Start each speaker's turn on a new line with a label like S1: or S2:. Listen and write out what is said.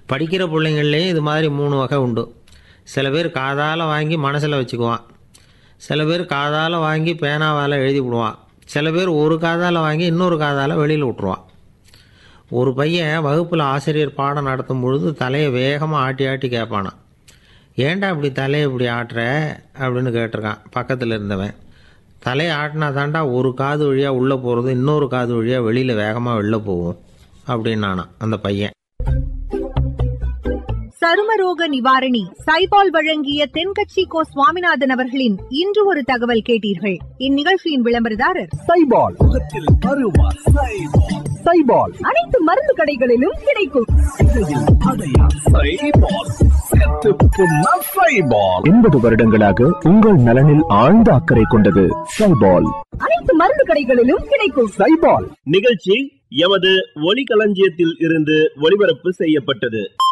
S1: படிக்கிற பிள்ளைங்கள்லேயும் இது மாதிரி மூணு வகை உண்டு சில பேர் காதால் வாங்கி மனசில் வச்சுக்குவான் சில பேர் காதால் வாங்கி பேனாவால் எழுதி விடுவான் சில பேர் ஒரு காதால் வாங்கி இன்னொரு காதால் வெளியில் விட்ருவான் ஒரு பையன் வகுப்பில் ஆசிரியர் பாடம் நடத்தும் பொழுது தலையை வேகமாக ஆட்டி ஆட்டி கேட்பானான் ஏன்டா இப்படி தலையை இப்படி ஆட்டுற அப்படின்னு கேட்டிருக்கான் பக்கத்தில் இருந்தவன் தலையை ஆட்டினா தாண்டா ஒரு காது வழியாக உள்ளே போகிறது இன்னொரு காது வழியாக வெளியில் வேகமாக வெளில போகும் அப்படின்னானா அந்த பையன்
S2: சருமரோக நிவாரணி சைபால் வழங்கிய தென்கட்சி கோ சுவாமிநாதன் அவர்களின் இன்று ஒரு தகவல் கேட்டீர்கள் இந்நிகழ்ச்சியின் விளம்பரதாரர்
S3: சைபால் முகத்தில் அருவா சைபால் சைபால்
S2: அனைத்து மருந்து கடைகளிலும் கிடைக்கும்
S3: சைபால் செத்து புண்ணா சைபால் எண்பது வருடங்களாக உங்கள் நலனில் ஆழ்ந்த அக்கறை கொண்டது சைபால்
S2: அனைத்து மருந்து கடைகளிலும் கிடைக்கும்
S3: சைபால்
S4: நிகழ்ச்சி எமது ஒலிகளஞ்சியத்தில் இருந்து ஒளிபரப்பு செய்யப்பட்டது